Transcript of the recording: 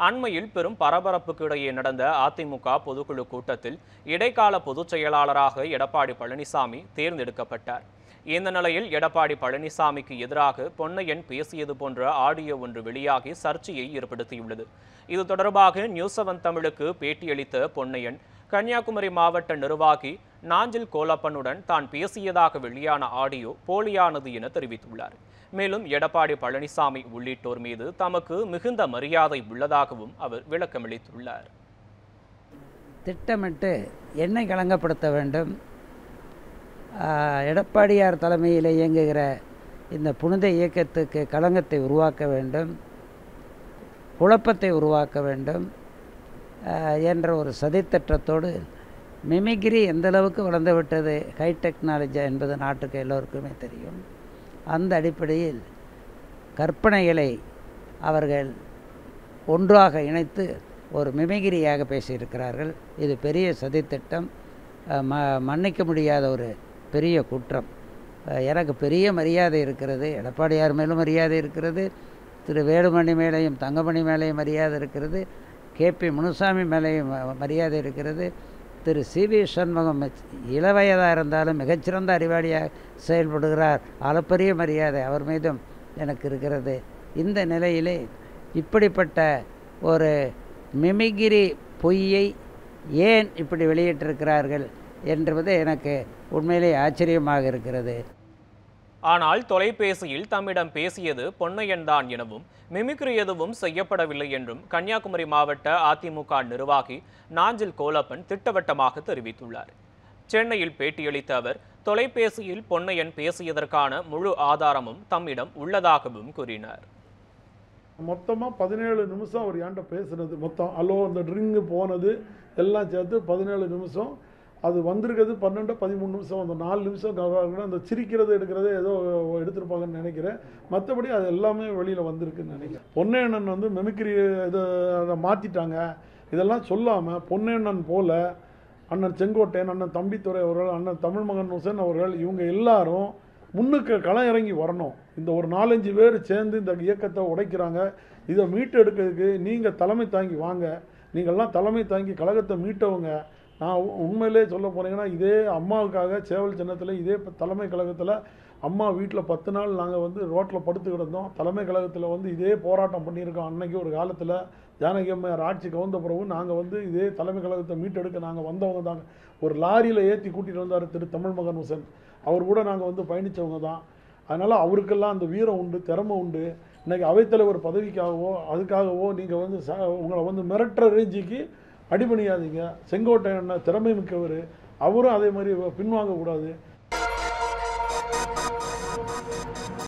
அண்மையில் பெரும் பரபரப்புக்கு இடையே நடந்த அதிமுக பொதுக்குழு கூட்டத்தில் இடைக்கால பொதுச் செயலாளராக எடப்பாடி பழனிசாமி தேர்ந்தெடுக்கப்பட்டார் இந்த நிலையில் எடப்பாடி பழனிசாமிக்கு எதிராக பொன்னையன் பேசியது போன்ற ஆடியோ ஒன்று வெளியாகி சர்ச்சையை ஏற்படுத்தியுள்ளது இது தொடர்பாக நியூஸ் செவன் தமிழுக்கு பேட்டியளித்த பொன்னையன் கன்னியாகுமரி மாவட்ட நிர்வாகி நாஞ்சில் கோலப்பனுடன் தான் பேசியதாக வெளியான ஆடியோ போலியானது என தெரிவித்துள்ளார் மேலும் எடப்பாடி பழனிசாமி உள்ளிட்டோர் மீது தமக்கு மிகுந்த மரியாதை உள்ளதாகவும் அவர் விளக்கமளித்துள்ளார் திட்டமிட்டு என்னை களங்கப்படுத்த வேண்டும் ஆஹ், எடப்பாடியார் தலைமையில் இயங்குகிற இந்த புனித இயக்கத்துக்கு களங்கத்தை உருவாக்க வேண்டும் குழப்பத்தை உருவாக்க வேண்டும் ஆஹ், என்ற ஒரு சதித்திட்டத்தோடு மிமிக்ரி எந்த அளவுக்கு வளர்ந்து விட்டது ஹை டெக்னாலஜி என்பது நாட்டுக்கு எல்லோருக்குமே தெரியும் அந்த அடிப்படையில் கற்பனைகளை அவர்கள் ஒன்றாக இணைத்து ஒரு மிமிகிரியாக பேசியிருக்கிறார்கள் இது பெரிய சதித்திட்டம் அஹ், ம மன்னிக்க முடியாத ஒரு பெரிய குற்றம் அஹ், எனக்கு பெரிய மரியாதை இருக்கிறது எடப்பாடியார் மேலும் மரியாதை இருக்கிறது திரு வேலுமணி மேலேயும் தங்கமணி மேலேயும் மரியாதை இருக்கிறது கேபி முனுசாமி மேலேயும் ம- மரியாதை இருக்கிறது திரு சி வி சண்முகம் மெச்- இளவயதாக இருந்தாலும் மிகச்சிறந்த அறிவாளியாக செயல்படுகிறார் அளப்பரிய மரியாதை அவர் மீதும் எனக்கு இருக்கிறது இந்த நிலையிலே இப்படிப்பட்ட ஒரு மிமிகிரி பொய்யை ஏன் இப்படி வெளியிட்டிருக்கிறார்கள் என்பது எனக்கு உண்மையிலே ஆச்சரியமாக இருக்கிறது ஆனால் தொலைபேசியில் தம்மிடம் பேசியது பொன்னையன் தான் எனவும் மிமிக்ரி எதுவும் செய்யப்படவில்லை என்றும் கன்னியாகுமரி மாவட்ட அதிமுக நிர்வாகி நாஞ்சில் கோலப்பன் திட்டவட்டமாக தெரிவித்துள்ளார் சென்னையில் பேட்டியளித்த அவர் தொலைபேசியில் பொன்னையன் பேசியதற்கான முழு ஆதாரமும் தம்மிடம் உள்ளதாகவும் கூறினார் மொத்தமாக பதினேழு நிமிஷம் அவர் என்கிட்ட பேசுனது மொத்தம் அலோ அந்த ட்ரிங்கு போனது எல்லாம் சேர்த்து பதினேழு நிமிஷம் அது வந்திருக்கிறது பன்னெண்டு பதிமூணு நிமிஷம் அந்த நாலு நிமிஷம் cover ஆகுது. அந்த சிரிக்கிறது எடுக்கிறது ஏதோ எடுத்திருப்பாங்கன்னு நினைக்கிறேன் மற்றபடி அது எல்லாமே வெளியில் வந்திருக்குன்னு நினைக்கிறேன் பொன்னையண்ணன் வந்து மெமிக்ரி இதை அதை மாற்றிட்டாங்க இதெல்லாம் சொல்லாமல் பொன்னையண்ணன் போல அண்ணன் செங்கோட்டையன் அண்ணன் தம்பித்துறை அவர்கள் அண்ணன் தமிழ்மகன் ஹுசேன் அவர்கள் இவங்க எல்லாரும் முன்னுக்கு களம் இறங்கி வரணும் இந்த ஒரு நாலஞ்சு பேர் சேர்ந்து இந்த இயக்கத்தை உடைக்கிறாங்க இதை மீட்டு எடுக்கிறதுக்கு நீங்கள் தலைமை தாங்கி வாங்க நீங்கள்லாம் தலைமை தாங்கி கழகத்தை மீட்டவங்க நான் உ- உண்மையிலே சொல்ல போனீங்கன்னா இதே அம்மாவுக்காக சேவல் சின்னத்தில் இதே ப- தலைமை கழகத்தில் அம்மா வீட்டில் பத்து நாள் நாங்கள் வந்து ரோட்டில் படுத்து கிடந்தோம் தலைமை கழகத்தில் வந்து இதே போராட்டம் பண்ணியிருக்கோம் அன்னைக்கு ஒரு காலத்தில் ஜானகி அம்மையார் ஆட்சி கவுந்த பிறகு நாங்கள் வந்து இதே தலைமை கழகத்தை மீட்டெடுக்க நாங்கள் வந்தவங்க தாங்க ஒரு லாரியில் ஏற்றி கூட்டிகிட்டு வந்தார் திரு தமிழ்மகன் ஹுசன் அவர் கூட நாங்கள் வந்து பயணித்தவங்க தான் அதனால் அவருக்கெல்லாம் அந்த வீரம் உண்டு திறமை உண்டு இன்னைக்கு அவைத்தலைவர் பதவிக்காகவோ அதுக்காகவோ நீங்கள் வந்து ச உங்களை வந்து மிரட்டுற ரேஞ்சுக்கு அடிபணியாதீங்க செங்கோட்டையன் திறமை மிக்கவர் அவரும் அதே மாதிரி பின்வாங்கக்கூடாது